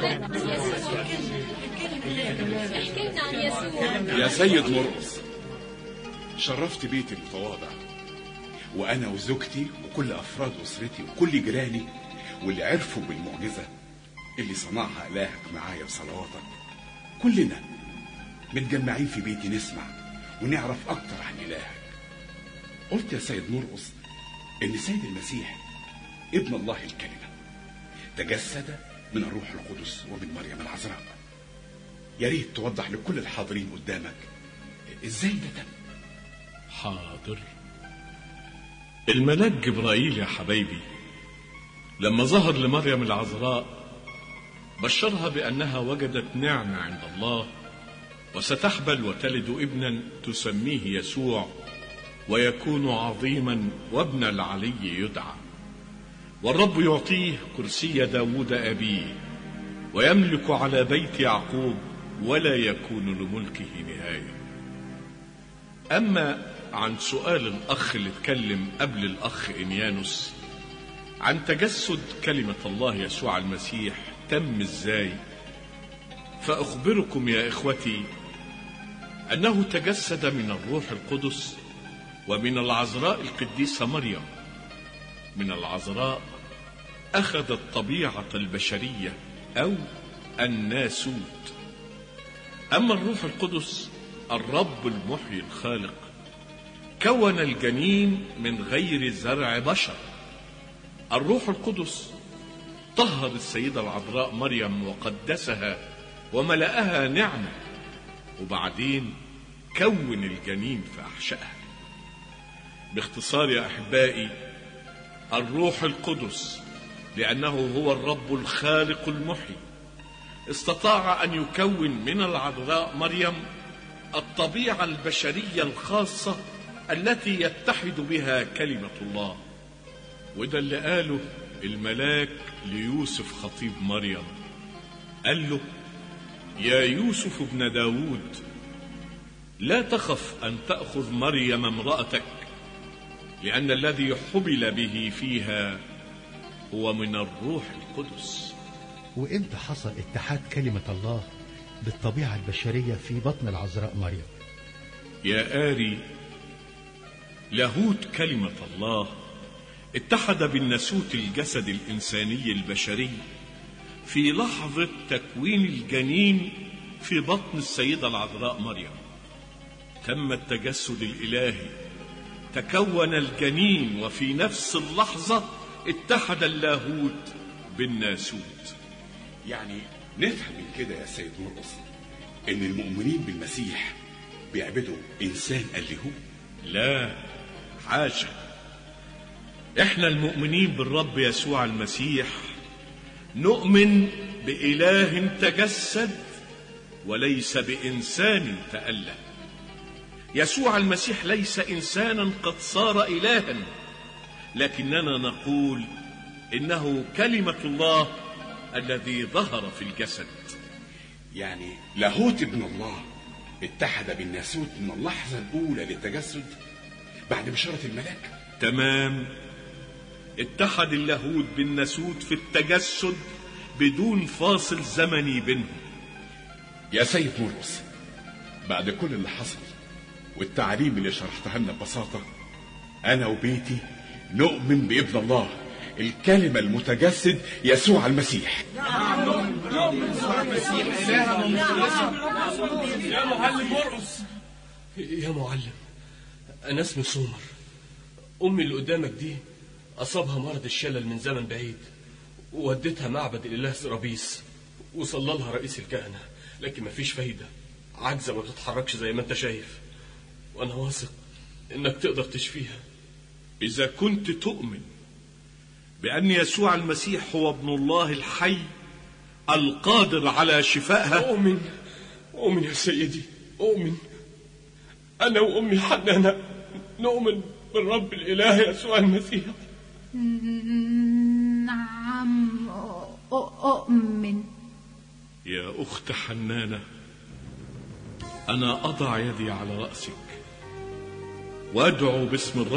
احكي لنا عن يسوع يا سيد مرقص شرفت بيتي المتواضع وانا وزوجتي وكل افراد اسرتي وكل جيراني واللي عرفوا بالمعجزه اللي صنعها الهك معايا بصلواتك كلنا متجمعين في بيتي نسمع ونعرف اكتر عن الهك قلت يا سيد مرقص ان السيد المسيح ابن الله الكلمه تجسد من الروح القدس ومن مريم العذراء يا ريت توضح لكل الحاضرين قدامك ازاي ده تم حاضر الملاك جبرائيل يا حبايبي لما ظهر لمريم العذراء بشرها بأنها وجدت نعمة عند الله وستحبل وتلد ابنا تسميه يسوع ويكون عظيما وابن العلي يدعى والرب يعطيه كرسي داود أبيه ويملك على بيت يعقوب ولا يكون لملكه نهايه أما عن سؤال الأخ اللي اتكلم قبل الأخ إنيانوس عن تجسد كلمة الله يسوع المسيح تم إزاي فأخبركم يا إخوتي أنه تجسد من الروح القدس ومن العذراء القديسة مريم من العذراء أخذ الطبيعة البشرية أو الناسوت أما الروح القدس الرب المحيي الخالق كون الجنين من غير زرع بشر الروح القدس طهر السيدة العذراء مريم وقدسها وملأها نعمة وبعدين كون الجنين في أحشائها باختصار يا أحبائي الروح القدس لأنه هو الرب الخالق المحيي استطاع أن يكون من العذراء مريم الطبيعة البشرية الخاصة التي يتحد بها كلمة الله وده اللي قاله الملاك ليوسف خطيب مريم قال له يا يوسف ابن داود لا تخف أن تأخذ مريم امرأتك لأن الذي حبل به فيها هو من الروح القدس وامتى حصل اتحاد كلمة الله بالطبيعة البشرية في بطن العذراء مريم يا آري لاهوت كلمة الله اتحد بالناسوت الجسد الإنساني البشري في لحظة تكوين الجنين في بطن السيدة العذراء مريم تم التجسد الإلهي تكون الجنين وفي نفس اللحظة اتحد اللاهوت بالناسوت يعني نفهم من كده يا سيد مرقص ان المؤمنين بالمسيح بيعبدوا انسان الهه لا حاشا احنا المؤمنين بالرب يسوع المسيح نؤمن بإله تجسد وليس بإنسان تأله يسوع المسيح ليس إنسانا قد صار إلها لكننا نقول إنه كلمة الله الذي ظهر في الجسد يعني لاهوت ابن الله اتحد بالناسوت من اللحظة الأولى للتجسد بعد بشارة الملاك تمام اتحد اللاهوت بالناسوت في التجسد بدون فاصل زمني بينهم يا سيد مرقس بعد كل اللي حصل والتعليم اللي شرحتها لنا ببساطة أنا وبيتي نؤمن بابن الله الكلمة المتجسد يسوع المسيح يا معلم مرقص يا معلم أنا اسمي سومر أمي اللي قدامك دي أصابها مرض الشلل من زمن بعيد ووديتها معبد الإله سرابيس وصلى لها رئيس الكهنة لكن مفيش فايدة عاجزة ما تتحركش زي ما أنت شايف وأنا واثق إنك تقدر تشفيها إذا كنت تؤمن بأن يسوع المسيح هو ابن الله الحي القادر على شفائها أؤمن أؤمن يا سيدي أؤمن أنا وأمي حنانة نؤمن بالرب الإله يسوع المسيح نعم أ- أؤمن يا أخت حنانة أنا أضع يدي على رأسك وأدعو باسم الرب